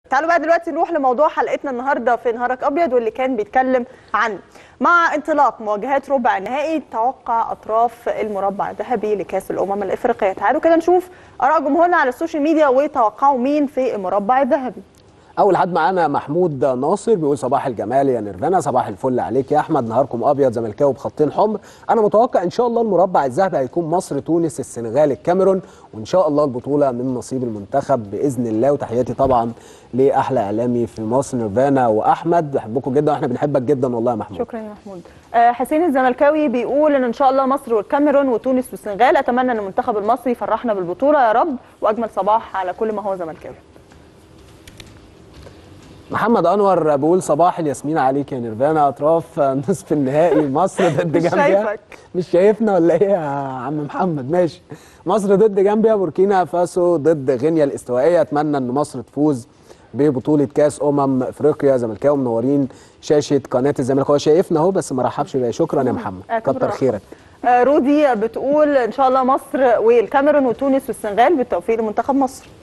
تعالوا بقى دلوقتي نروح لموضوع حلقتنا النهارده في نهارك ابيض واللي كان بيتكلم عن مع انطلاق مواجهات ربع النهائي توقع اطراف المربع الذهبي لكاس الامم الافريقيه تعالوا كده نشوف اراء جمهورنا على السوشيال ميديا وتوقعوا مين في المربع الذهبي اول حد معانا محمود ناصر بيقول صباح الجمال يا نيرفانا صباح الفل عليك يا احمد نهاركم ابيض زملكاوي بخطين حمر انا متوقع ان شاء الله المربع الذهبي هيكون مصر تونس السنغال الكاميرون وان شاء الله البطوله من نصيب المنتخب باذن الله وتحياتي طبعا لاحلى اعلامي في مصر نيرفانا واحمد بحبكم جدا واحنا بنحبك جدا والله يا محمود شكرا يا محمود آه، حسين الزملكاوي بيقول ان ان شاء الله مصر والكاميرون وتونس والسنغال اتمنى ان المنتخب المصري يفرحنا بالبطوله يا رب واجمل صباح على كل ما هو زملكاوي محمد انور بيقول صباح الياسمين عليك يا نيرفانا اطراف نصف النهائي مصر ضد مش جامبيا شايفك. مش شايفنا ولا ايه يا عم محمد ماشي مصر ضد جامبيا بوركينا فاسو ضد غينيا الاستوائيه اتمنى ان مصر تفوز ببطوله كاس امم افريقيا زملكاوي منورين شاشه قناه الزمالك هو شايفنا اهو بس ما رحبش بيا شكرا يا محمد آه، كنت كتر برحب. خيرك آه، رودي بتقول ان شاء الله مصر والكاميرون وتونس والسنغال بالتوفيق لمنتخب مصر